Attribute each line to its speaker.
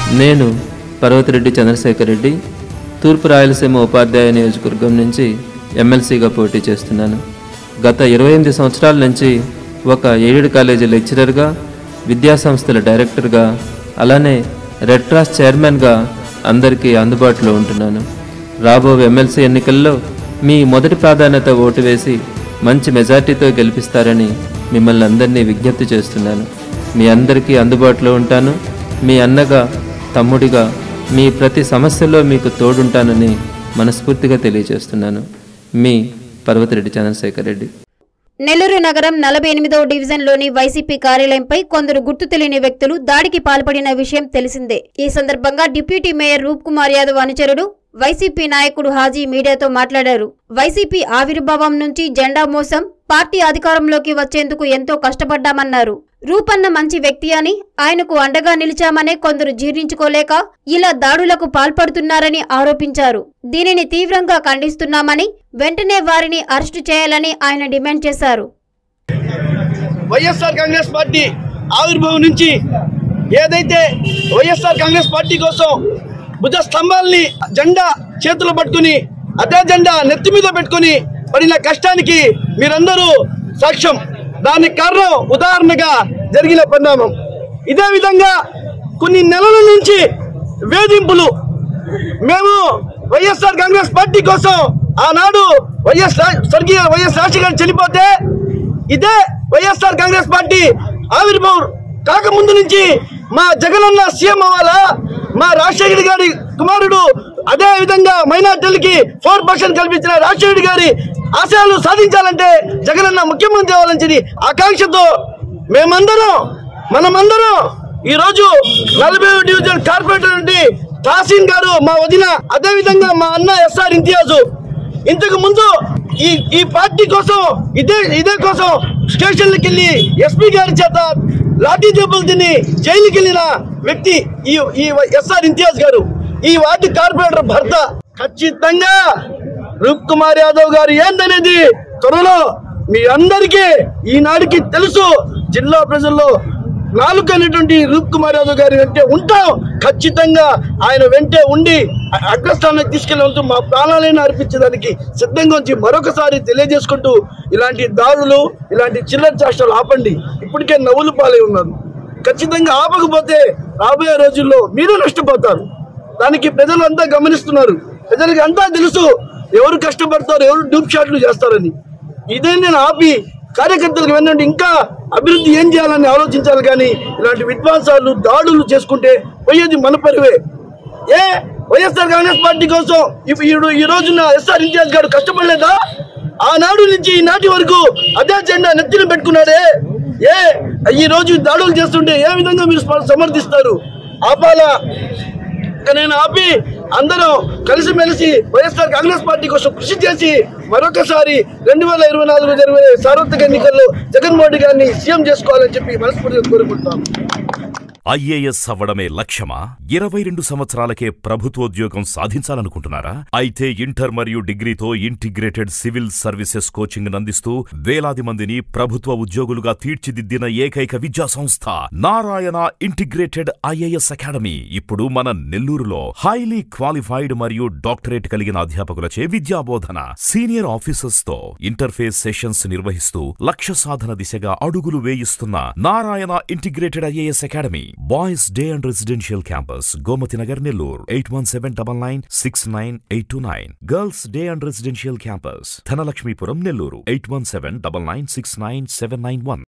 Speaker 1: నేను పర్వతిరెడ్డి చంద్రశేఖర్ రెడ్డి తూర్పు రాయలసీమ ఉపాధ్యాయ నియోజకవర్గం నుంచి ఎమ్మెల్సీగా పోటీ చేస్తున్నాను గత ఇరవై ఎనిమిది సంవత్సరాల నుంచి ఒక ఎయిడెడ్ కాలేజీ లెక్చరర్గా విద్యాసంస్థల డైరెక్టర్గా అలానే రెడ్ క్రాస్ చైర్మన్గా అందరికీ అందుబాటులో ఉంటున్నాను రాబో ఎమ్మెల్సీ ఎన్నికల్లో మీ మొదటి ప్రాధాన్యత ఓటు వేసి మంచి మెజార్టీతో గెలిపిస్తారని మిమ్మల్ని అందరినీ విజ్ఞప్తి చేస్తున్నాను మీ అందరికీ అందుబాటులో ఉంటాను మీ అన్నగా తమ్ముడిగా మీ ప్రతి సమస్యలో మీకు తోడుంటానని మనస్ఫూర్తిగా తెలియజేస్తున్నాను మీ పర్వతిరెడ్డి చంద్రశేఖర్ రెడ్డి
Speaker 2: నెల్లూరు నగరం నలభై ఎనిమిదవ డివిజన్లోని వైసీపీ కార్యాలయంపై కొందరు గుర్తు తెలియని వ్యక్తులు దాడికి పాల్పడిన విషయం తెలిసిందే ఈ సందర్భంగా డిప్యూటీ మేయర్ రూప్ కుమార్ యాదవ్ అనుచరుడు వైసీపీ నాయకుడు హాజీ మీడియాతో మాట్లాడారు వైసీపీ ఆవిర్భావం నుంచి జెండా మోసం పార్టీ అధికారంలోకి వచ్చేందుకు ఎంతో కష్టపడ్డామన్నారు రూపన్న మంచి వ్యక్తి అని ఆయనకు అండగా నిలిచామనే కొందరు జీర్ణించుకోలేక ఇలా దాడులకు పాల్పడుతున్నారని ఆరోపించారు దీనిని తీవ్రంగా ఖండిస్తున్నామని వెంటనే వారిని అరెస్టు చేయాలని ఆయన డిమాండ్ చేశారు
Speaker 3: వైఎస్ఆర్ కాంగ్రెస్ పార్టీ ఆవిర్భావం నుంచి ఏదైతే వైఎస్ఆర్ కాంగ్రెస్ పార్టీ కోసం భుజ స్తంభాల్ని జెండా చేతులు పట్టుకుని అదే జెండా నెత్తి మీద పెట్టుకుని పడిన కష్టానికి మీరందరూ సాక్ష్యం దానికి కారణం ఉదాహరణగా జరిగిన పరిణామం ఇదే విధంగా కొన్ని నెలల నుంచి వేధింపులు మేము వైఎస్ఆర్ కాంగ్రెస్ పార్టీ కోసం ఆనాడు వైఎస్ రా- స్వర్గీయ వైఎస్ రాజశేఖర్ గారు చనిపోతే ఇదే వైఎస్ఆర్ కాంగ్రెస్ పార్టీ ఆవిర్భావం కాకముందు నుంచి మా జగనన్న సీఎం అవ్వాలా మా రాజశేఖర్ గారి కుమారుడు అదే విధంగా మైనార్టీలకి ఫోర్ పర్సెంట్ కల్పించిన రాజశేఖర్ గారి ఆశయాలు సాధించాలంటే జగనన్న ముఖ్యమంత్రి అవ్వాలని చెప్పి ఆకాంక్షతో మేమందరం మనమందరం ఈ రోజు నలభై డివిజన్ కార్పొరేటర్ నుండి తాసీన్ గారు మా వదిన అదే విధంగా మా అన్న ఎస్ఆర్ ఇంతియాజు ఇంతకు ముందు ఈ ఈ పార్టీ కోసం ఇదే ఇదే కోసం స్టేషన్లకు వెళ్ళి ఎస్పీ గారి చేత లాఠీ దెబ్బలు తిని జైలుకి వెళ్ళిన వ్యక్తి ఈ ఈ ఎస్ఆర్ ఇంతియాజ్ గారు ఈ వార్డు కార్పొరేటర్ భర్త ఖచ్చితంగా రూప్ కుమార్ యాదవ్ గారు ఏందనేది త్వరలో మీ అందరికీ ఈనాడికి తెలుసు జిల్లా ప్రజల్లో నాలుగు అనేటువంటి రూప్ కుమార్ యాదవ్ గారి వెంటే ఉంటాం ఖచ్చితంగా ఆయన వెంటే ఉండి అ- అగ్రస్థానానికి తీసుకెళ్ళి మా ప్రాణాలైనా అర్పించడానికి సిద్ధంగా ఉంచి మరొకసారి తెలియజేసుకుంటూ ఇలాంటి దారులు ఇలాంటి చిల్లర చేష్టలు ఆపండి ఇప్పటికే నవ్వులు పాలై ఉన్నారు ఖచ్చితంగా ఆపకపోతే రాబోయే రోజుల్లో మీరు నష్టపోతారు దానికి ప్రజలు అంతా గమనిస్తున్నారు ప్రజలకి అంతా తెలుసు ఎవరు కష్టపడతారు ఎవరు డూప్ షాట్లు చేస్తారని ఇదే నేను ఆపి కార్యకర్తలకు వెన్నండి ఇంకా అభివృద్ధి ఏం చేయాలని ఆలోచించాలి కానీ ఇలాంటి విధ్వంసాలు దాడులు చేసుకుంటే పోయేది మన పరివే ఏ వైఎస్ఆర్ కాంగ్రెస్ పార్టీ కోసం ఇప్పుడు ఈ- ఈ రోజున ఎస్ఆర్ ఇంతియాజ్ గారు కష్టపడలేదా ఆనాడు నుంచి ఈనాటి వరకు అదే జెండా నెత్తిన పెట్టుకున్నాడే ఏ ఈ రోజు దాడులు చేస్తుంటే ఏ విధంగా మీరు స్మ- సమర్థిస్తారు ఆపాలా ఇక నేను ఆపి అందరం కలిసిమెలిసి వైఎస్ఆర్ కాంగ్రెస్ పార్టీ కోసం కృషి చేసి మరొకసారి రెండు వేల ఇరవై నాలుగు జరిగే సార్వత్రిక ఎన్నికల్లో జగన్మోహన్ రెడ్డి గారిని సీఎం చేసుకోవాలని చెప్పి మనస్ఫూర్తిగా కోరుకుంటున్నాను
Speaker 4: ఐఏఎస్ అవ్వడమే లక్ష్యమా ఇరవై రెండు సంవత్సరాలకే ప్రభుత్వోద్యోగం సాధించాలనుకుంటున్నారా అయితే ఇంటర్ మరియు డిగ్రీతో ఇంటిగ్రేటెడ్ సివిల్ సర్వీసెస్ కోచింగ్ అందిస్తూ వేలాది మందిని ప్రభుత్వ ఉద్యోగులుగా తీర్చిదిద్దిన ఏకైక విద్యా సంస్థ నారాయణ ఇంటిగ్రేటెడ్ ఐఏఎస్ అకాడమీ ఇప్పుడు మన నెల్లూరులో హైలీ క్వాలిఫైడ్ మరియు డాక్టరేట్ కలిగిన అధ్యాపకులచే విద్యాబోధన సీనియర్ ఆఫీసర్స్ తో ఇంటర్ఫేస్ సెషన్స్ నిర్వహిస్తూ లక్ష్య సాధన దిశగా అడుగులు వేయిస్తున్న Narayana integrated IAS academy boys day and residential campus Gomathi Nagar Nellore eight one seven double nine six nine eight two nine girls day and residential campus Dhanalakshmipuram Nellore eight one seven double nine six nine seven nine one